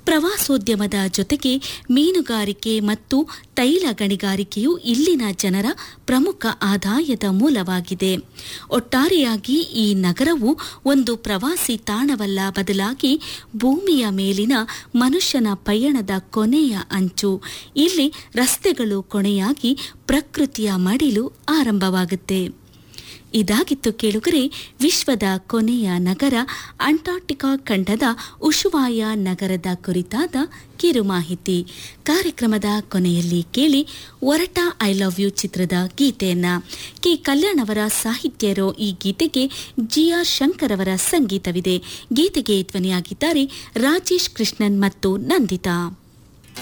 ಪ್ರವಾಸೋದ್ಯಮದ ಜೊತೆಗೆ ಮೀನುಗಾರಿಕೆ ಮತ್ತು ತೈಲ ಗಣಿಗಾರಿಕೆಯು ಇಲ್ಲಿನ ಜನರ ಪ್ರಮುಖ ಆದಾಯದ ಮೂಲವಾಗಿದೆ ಒಟ್ಟಾರೆಯಾಗಿ ಈ ನಗರವು ಒಂದು ಪ್ರವಾಸಿ ತಾಣವಲ್ಲ ಬದಲಾಗಿ ಭೂಮಿಯ ಮೇಲಿನ ಮನುಷ್ಯನ ಪಯಣದ ಕೊನೆಯ ಅಂಚು ಇಲ್ಲಿ ರಸ್ತೆಗಳು ಕೊನೆಯಾಗಿ ಪ್ರಕೃತಿಯ ಮಡಿಲು ಆರಂಭವಾಗುತ್ತೆ ಇದಾಗಿತ್ತು ಕೇಳುಗರೆ ವಿಶ್ವದ ಕೊನೆಯ ನಗರ ಅಂಟಾರ್ಟಿಕಾ ಖಂಡದ ಉಶುವಾಯ ನಗರದ ಕುರಿತಾದ ಕಿರು ಮಾಹಿತಿ ಕಾರ್ಯಕ್ರಮದ ಕೊನೆಯಲ್ಲಿ ಕೇಳಿ ಒರಟ ಐ ಲವ್ ಯು ಚಿತ್ರದ ಗೀತೆಯನ್ನ ಕೆ ಕಲ್ಯಾಣ್ ಅವರ ಸಾಹಿತ್ಯ ಇರೋ ಈ ಗೀತೆಗೆ ಜಿ ಆರ್ ಶಂಕರ್ ಅವರ ಸಂಗೀತವಿದೆ ಗೀತೆಗೆ ಧ್ವನಿಯಾಗಿದ್ದಾರೆ ರಾಜೇಶ್ ಕೃಷ್ಣನ್ ಮತ್ತು ನಂದಿತಾ